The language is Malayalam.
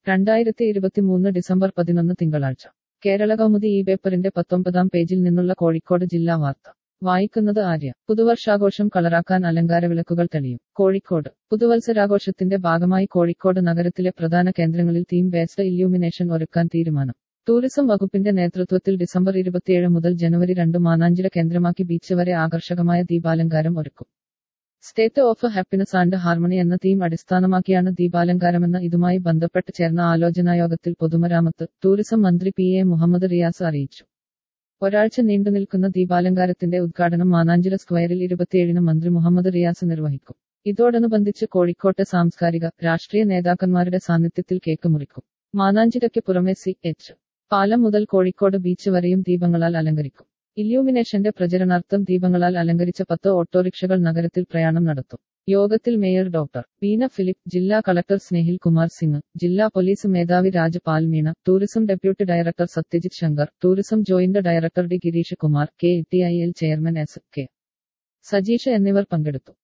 രണ്ടായിരത്തി ഇരുപത്തിമൂന്ന് ഡിസംബർ പതിനൊന്ന് തിങ്കളാഴ്ച കേരള കൗമുദി ഈ പേപ്പറിന്റെ പത്തൊമ്പതാം പേജിൽ നിന്നുള്ള കോഴിക്കോട് ജില്ലാ വാർത്ത വായിക്കുന്നത് ആര്യ പുതുവർഷാഘോഷം കളറാക്കാൻ അലങ്കാര വിളക്കുകൾ തെളിയും കോഴിക്കോട് പുതുവത്സരാഘോഷത്തിന്റെ ഭാഗമായി കോഴിക്കോട് നഗരത്തിലെ പ്രധാന കേന്ദ്രങ്ങളിൽ തീം ബേസ്ഡ് ഇല്യൂമിനേഷൻ ഒരുക്കാൻ തീരുമാനം ടൂറിസം വകുപ്പിന്റെ നേതൃത്വത്തിൽ ഡിസംബർ ഇരുപത്തിയേഴ് മുതൽ ജനുവരി രണ്ട് മാനാഞ്ചിറ കേന്ദ്രമാക്കി ബീച്ച് വരെ ആകർഷകമായ ദീപാലങ്കാരം ഒരുക്കും state of happiness and harmony എന്ന തീം അടിസ്ഥാനമാക്കിയാണ് ദീപാലങ്കാരമെന്ന് ഇതുമായി ബന്ധപ്പെട്ട് ചേർന്ന ആലോചനായോഗത്തിൽ പൊതുമരാമത്ത് ടൂറിസം മന്ത്രി പി എ മുഹമ്മദ് റിയാസ് അറിയിച്ചു ഒരാഴ്ച നീണ്ടുനിൽക്കുന്ന ദീപാലങ്കാരത്തിന്റെ ഉദ്ഘാടനം മാനാഞ്ചിറ സ്ക്വയറിൽ ഇരുപത്തിയേഴിന് മന്ത്രി മുഹമ്മദ് റിയാസ് നിർവഹിക്കും ഇതോടനുബന്ധിച്ച് കോഴിക്കോട്ടെ സാംസ്കാരിക രാഷ്ട്രീയ നേതാക്കന്മാരുടെ സാന്നിധ്യത്തിൽ കേക്ക് മുറിക്കും മാനാഞ്ചിറയ്ക്ക് പുറമെ സി എച്ച് പാലം മുതൽ കോഴിക്കോട് ബീച്ച് വരെയും ദീപങ്ങളാൽ അലങ്കരിക്കും ഇല്യൂമിനേഷന്റെ പ്രചരണാർത്ഥം ദീപങ്ങളാൽ അലങ്കരിച്ച പത്ത് ഓട്ടോറിക്ഷകൾ നഗരത്തിൽ പ്രയാണം നടത്തും യോഗത്തിൽ മേയർ ഡോക്ടർ ബീന ഫിലിപ്പ് ജില്ലാ കളക്ടർ സ്നേഹിൽ കുമാർ സിംഗ് ജില്ലാ പോലീസ് മേധാവി Raj Palmeena tourism deputy director Satyajit Shankar tourism joint director D Girish Kumar K T I L chairman S K Sajeesh എന്നിവർ പങ്കെടുത്തു